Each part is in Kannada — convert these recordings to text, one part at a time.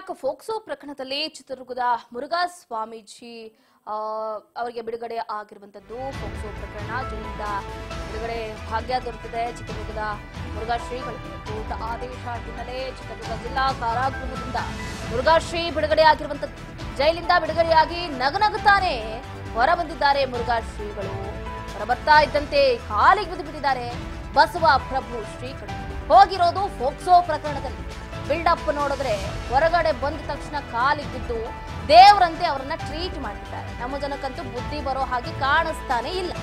ಬ್ಯಾಕ್ ಫೋಕ್ಸೋ ಪ್ರಕರಣದಲ್ಲಿ ಚಿತ್ರದುರ್ಗದ ಮುರುಘಾ ಸ್ವಾಮೀಜಿ ಆ, ಅವರಿಗೆ ಬಿಡುಗಡೆ ಆಗಿರುವಂತದ್ದು ಫೋಕ್ಸೋ ಪ್ರಕರಣ ಜೈಲಿಂದ ಬಿಡುಗಡೆ ಭಾಗ್ಯ ದೊರೆತಿದೆ ಚಿತ್ರದುರ್ಗದ ಮುರುಘಾ ಶ್ರೀಗಳಿಗೆ ಕೋರ್ಟ್ ಆದೇಶ ಹಿನ್ನೆಲೆ ಚಿತ್ರದುರ್ಗ ಜಿಲ್ಲಾ ಕಾರಾಗೃಹದಿಂದ ಮುರುಘಾ ಶ್ರೀ ಬಿಡುಗಡೆ ಆಗಿರುವಂತದ್ದು ಜೈಲಿಂದ ಬಿಡುಗಡೆಯಾಗಿ ನಗನಗುತ್ತಾನೆ ಹೊರ ಬಂದಿದ್ದಾರೆ ಮುರುಘಾ ಶ್ರೀಗಳು ಹೊರಬರ್ತಾ ಇದ್ದಂತೆ ಕಾಲಿಗೆ ಬಿದ್ದು ಬಿಟ್ಟಿದ್ದಾರೆ ಬಸವ ಪ್ರಭು ಶ್ರೀಗಳು ಹೋಗಿರೋದು ಫೋಕ್ಸೋ ಪ್ರಕರಣದಲ್ಲಿ ಬಿಲ್ಡಪ್ ನೋಡಿದ್ರೆ ಹೊರಗಡೆ ಬಂದ ತಕ್ಷಣ ಕಾಲಿಗೆ ಬಿದ್ದು ದೇವರಂತೆ ಅವರನ್ನ ಟ್ರೀಟ್ ಮಾಡಿದ್ದಾರೆ ನಮ್ಮ ಜನಕ್ಕಂತೂ ಬುದ್ಧಿ ಬರೋ ಹಾಗೆ ಕಾಣಿಸ್ತಾನೆ ಇಲ್ಲ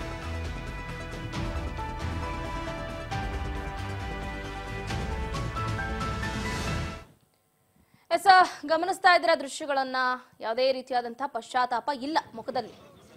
ಎಸ್ ಗಮನಿಸ್ತಾ ಇದ್ದೀರಾ ದೃಶ್ಯಗಳನ್ನ ಯಾವುದೇ ರೀತಿಯಾದಂತಹ ಪಶ್ಚಾತ್ತಾಪ ಇಲ್ಲ ಮುಖದಲ್ಲಿ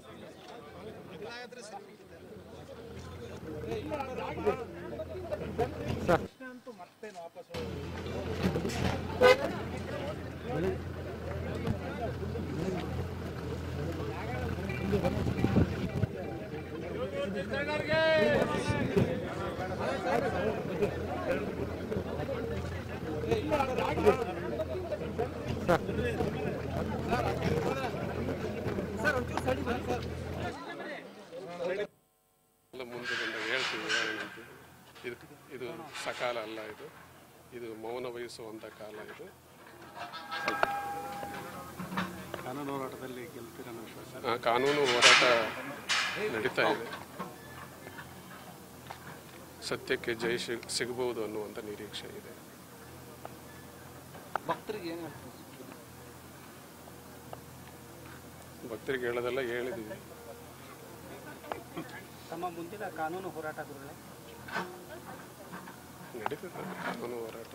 ಎಲ್ಲ ಮುಂದೆ ಬಂದಾಗ ಹೇಳ್ತೀವಿ ಏನಂತ ಇದು ಇದು ಸಕಾಲ ಅಲ್ಲ ಇದು ಇದು ಮೌನ ವಹಿಸುವಂಥ ಕಾಲ ಇದು ಕಾನೂನು ಹೋರಾಟದಲ್ಲಿ ಗೆಲ್ತೀರ ಅನ್ನೋ ವಿಶ್ವಾಸ ಆ, ಕಾನೂನು ಹೋರಾಟ ನಡೀತಾ ಇದೆ ಸತ್ಯಕ್ಕೆ ಜಯ ಸಿಗ್- ಸಿಗಬಹುದು ಅನ್ನುವಂಥ ನಿರೀಕ್ಷೆ ಇದೆ ಭಕ್ತರಿಗೆ ಏನು ಹೇಳ್ತೀವಿ ಭಕ್ತರಿಗೆ ಹೇಳೋದೆಲ್ಲ ಹೇಳಿದ್ದೀವಿ ತಮ್ಮ ಮುಂದಿನ ಕಾನೂನು ಹೋರಾಟ ಗುರುಗಳೇ ನಡೀತದೆ ಕಾನೂನು ಹೋರಾಟ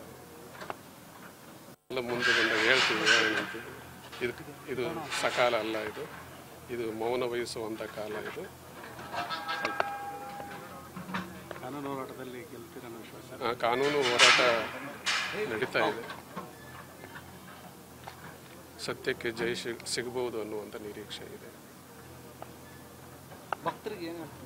ಎಲ್ಲ ಮುಂದೆ ಬಂದಾಗ ಹೇಳ್ತೀವಿ ಏನಂತ ಇದು ಇದು ಸಕಾಲ ಅಲ್ಲ ಇದು ಇದು ಮೌನ ವಹಿಸುವಂಥ ಕಾಲ ಇದು ಕಾನೂನು ಹೋರಾಟದಲ್ಲಿ ಗೆಲ್ತೀರ ಅನ್ನೋ ವಿಶ್ವಾಸ ಆ, ಕಾನೂನು ಹೋರಾಟ ನಡೀತಾ ಇದೆ ಸತ್ಯಕ್ಕೆ ಜಯ ಸಿಗ್- ಸಿಗಬಹುದು ಅನ್ನುವಂಥ ನಿರೀಕ್ಷೆ ಇದೆ ಭಕ್ತರಿಗೆ ಏನು ಹೇಳ್ತೀವಿ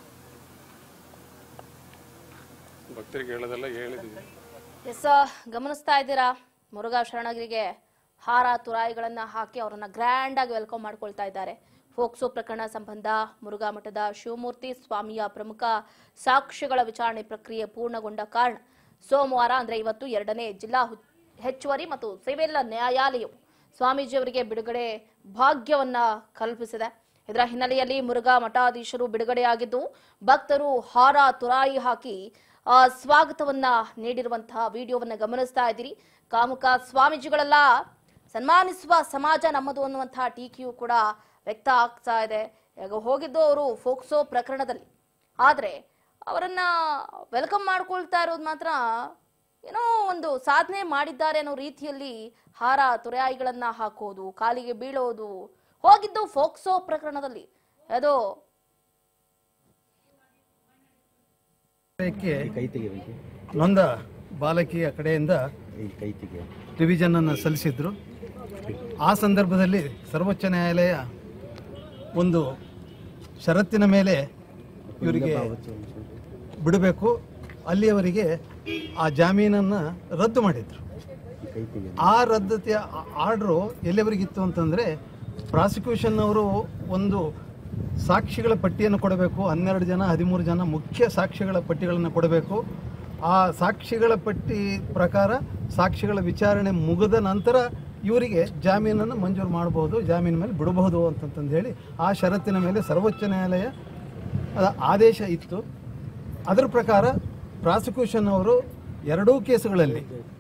ಭಕ್ತರಿಗೆ ಹೇಳೋದೆಲ್ಲ ಹೇಳಿದ್ದೀವಿ ಎಸ್ ಗಮನಿಸ್ತಾ ಇದ್ದೀರಾ ಮುರುಘಾ ಶರಣಗಿರಿಗೆ ಹಾರ ತುರಾಯಿಗಳನ್ನ ಹಾಕಿ ಅವರನ್ನ ಗ್ರ್ಯಾಂಡ್ ಆಗಿ ವೆಲ್ಕಮ್ ಮಾಡ್ಕೊಳ್ತಾ ಇದ್ದಾರೆ ಫೋಕ್ಸೋ ಪ್ರಕರಣ ಸಂಬಂಧ ಮುರುಘಾ ಮಠದ ಶಿವಮೂರ್ತಿ ಸ್ವಾಮಿಯ ಪ್ರಮುಖ ಸಾಕ್ಷ್ಯಗಳ ವಿಚಾರಣೆ ಪ್ರಕ್ರಿಯೆ ಪೂರ್ಣಗೊಂಡ ಕಾರಣ ಸೋಮವಾರ ಅಂದ್ರೆ ಇವತ್ತು ಎರಡನೇ ಜಿಲ್ಲಾ ಹು- ಹೆಚ್ಚುವರಿ ಮತ್ತು ಸಿವಿಲ್ ನ್ಯಾಯಾಲಯವು ಸ್ವಾಮೀಜಿಯವರಿಗೆ ಬಿಡುಗಡೆ ಭಾಗ್ಯವನ್ನ ಕಲ್ಪಿಸಿದೆ ಇದರ ಹಿನ್ನೆಲೆಯಲ್ಲಿ ಮುರುಘಾ ಮಠಾಧೀಶರು ಬಿಡುಗಡೆಯಾಗಿದ್ದು ಭಕ್ತರು ಹಾರ ತುರಾಯಿ ಹಾಕಿ ಆ, ಸ್ವಾಗತವನ್ನ ನೀಡಿರುವಂತಹ ವಿಡಿಯೋವನ್ನ ಗಮನಿಸ್ತಾ ಇದ್ದೀರಿ ಕಾಮುಕ ಸ್ವಾಮೀಜಿಗಳೆಲ್ಲ ಸನ್ಮಾನಿಸುವ ಸಮಾಜ ನಮ್ಮದು ಅನ್ನುವಂತಹ ಟೀಕೆಯು ಕೂಡ ವ್ಯಕ್ತ ಆಗ್ತಾ ಇದೆ ಈಗ ಹೋಗಿದ್ದು ಅವರು ಫೋಕ್ಸೋ ಪ್ರಕರಣದಲ್ಲಿ ಆದ್ರೆ ಅವರನ್ನ ವೆಲ್ಕಮ್ ಮಾಡ್ಕೊಳ್ತಾ ಇರೋದು ಮಾತ್ರ ಏನೋ ಒಂದು ಸಾಧನೆ ಮಾಡಿದ್ದಾರೆ ಅನ್ನೋ ರೀತಿಯಲ್ಲಿ ಹಾರ ತುರಾಯಿಗಳನ್ನ ಹಾಕೋದು ಕಾಲಿಗೆ ಬೀಳೋದು ಹೋಗಿದ್ದು ಫೋಕ್ಸೋ ಪ್ರಕರಣದಲ್ಲಿ ಅದು ಕ್ಕೆ ಕೈ ತೆಗಿಬೇಕು ನೊಂದ ಬಾಲಕಿಯ ಕಡೆಯಿಂದ ಈ ಕೈ ತೆಗಿ ರಿವಿಷನ್ ಅನ್ನು ಸಲ್ಲಿಸಿದ್ರು ಆ ಸಂದರ್ಭದಲ್ಲಿ ಸರ್ವೋಚ್ಚ ನ್ಯಾಯಾಲಯ ಒಂದು ಷರತ್ತಿನ ಮೇಲೆ ಇವರಿಗೆ ಬಿಡಬೇಕು ಅಲ್ಲಿಯವರೆಗೆ ಆ ಜಾಮೀನನ್ನು ರದ್ದು ಮಾಡಿದ್ರು ಕೈ ತೆಗಿ ಆ ರದ್ದತಿಯ ಆರ್ಡ್ರು ಎಲ್ಲಿವರೆಗಿತ್ತು ಅಂತಂದರೆ ಪ್ರಾಸಿಕ್ಯೂಷನ್ ಅವರು ಒಂದು ಸಾಕ್ಷಿಗಳ ಪಟ್ಟಿಯನ್ನು ಕೊಡಬೇಕು ಹನ್ನೆರಡು ಜನ ಹದಿಮೂರು ಜನ ಮುಖ್ಯ ಸಾಕ್ಷಿಗಳ ಪಟ್ಟಿಗಳನ್ನು ಕೊಡಬೇಕು ಆ ಸಾಕ್ಷಿಗಳ ಪಟ್ಟಿ ಪ್ರಕಾರ ಸಾಕ್ಷಿಗಳ ವಿಚಾರಣೆ ಮುಗಿದ ನಂತರ ಇವರಿಗೆ ಜಾಮೀನನ್ನು ಮಂಜೂರು ಮಾಡಬಹುದು ಜಾಮೀನು ಮೇಲೆ ಬಿಡಬಹುದು ಅಂತಂತಂದು ಹೇಳಿ ಆ ಷರತ್ತಿನ ಮೇಲೆ ಸರ್ವೋಚ್ಚ ನ್ಯಾಯಾಲಯ ಅದ ಆದೇಶ ಇತ್ತು ಅದರ ಪ್ರಕಾರ ಪ್ರಾಸಿಕ್ಯೂಷನ್ ಅವರು ಎರಡೂ ಕೇಸುಗಳಲ್ಲಿ